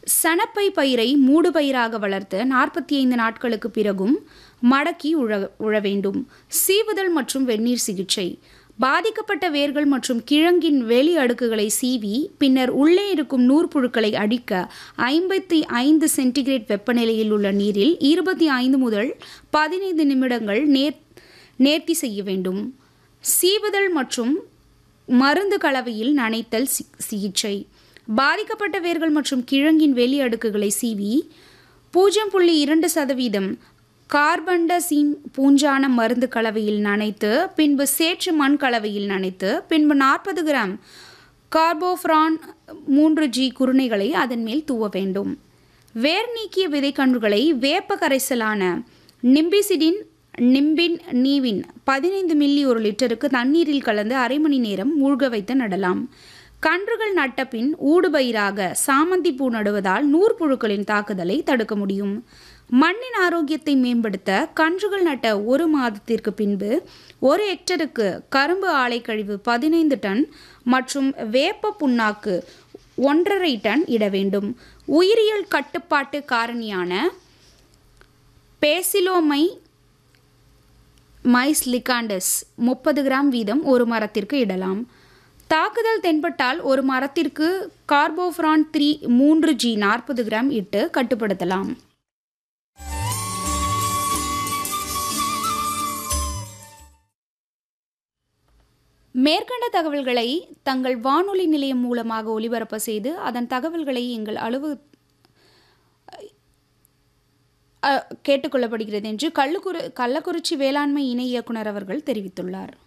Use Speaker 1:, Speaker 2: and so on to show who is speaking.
Speaker 1: சணப்பை பயிரை மூடு பயிராக வளர்த்து நாற்பத்தி ஐந்து நாட்களுக்கு பிறகும் மடக்கி உழ உழ வேண்டும் சீவுதல் மற்றும் வெந்நீர் சிகிச்சை பாதிக்கப்பட்ட வேர்கள் மற்றும் கிழங்கின் வெளி அடுக்குகளை சீவி பின்னர் உள்ளே இருக்கும் நூற்புழுக்களை அடிக்க ஐம்பத்தி ஐந்து சென்டிகிரேட் வெப்பநிலையில் உள்ள நீரில் இருபத்தி ஐந்து முதல் பதினைந்து நிமிடங்கள் நேர் நேர்த்தி செய்ய வேண்டும் சீவுதல் மற்றும் மருந்து கலவையில் நனைத்தல் சி- சிகிச்சை பாதிக்கப்பட்ட வேர்கள் மற்றும் கிழங்கின் வெளி அடுக்குகளை சீவி பூஜ்ஜியம் புள்ளி இரண்டு சதவீதம் கார்பன்டசீன் பூஞ்சான மருந்து கலவையில் நனைத்து பின்பு சேற்று மண் கலவையில் நனைத்து பின்பு நாற்பது கிராம் கார்போஃப்ரான் மூன்று ஜி குருணைகளை அதன் மேல் தூவ வேண்டும் வேர் நீக்கிய விதைக்கன்றுகளை வேப்ப கரைசலான நிம்பிசிடின் நிம்பின் நீவின் பதினைந்து மில்லி ஒரு லிட்டருக்கு தண்ணீரில் கலந்து அரை மணி நேரம் மூழ்க வைத்து நடலாம் கன்றுகள் நட்டபின் ஊடுபயிராக சாமந்தி பூ நடுவதால் நூற்புழுக்களின் தாக்குதலை தடுக்க முடியும் மண்ணின் ஆரோக்கியத்தை மேம்படுத்த கன்றுகள் நட்ட ஒரு மாதத்திற்கு பின்பு ஒரு ஹெக்டருக்கு கரும்பு ஆலை கழிவு பதினைந்து டன் மற்றும் வேப்ப புண்ணாக்கு ஒன்றரை டன் இட வேண்டும் உயிரியல் கட்டுப்பாட்டு காரணியான பேசிலோமை மைஸ் லிகாண்டஸ் முப்பது கிராம் வீதம் ஒரு மரத்திற்கு இடலாம் தாக்குதல் தென்பட்டால் ஒரு மரத்திற்கு கார்போஃப்ரான் த்ரீ மூன்று ஜி நாற்பது கிராம் இட்டு கட்டுப்படுத்தலாம் மேற்கண்ட தகவல்களை தங்கள் வானொலி நிலையம் மூலமாக ஒலிபரப்ப செய்து அதன் தகவல்களை எங்கள் அலுவ அ, கேட்டுக்கொள்ளப்படுகிறது என்று கள்ளுக்குறு கள்ளக்குறிச்சி வேளாண்மை இணை இயக்குனர் அவர்கள் தெரிவித்துள்ளார்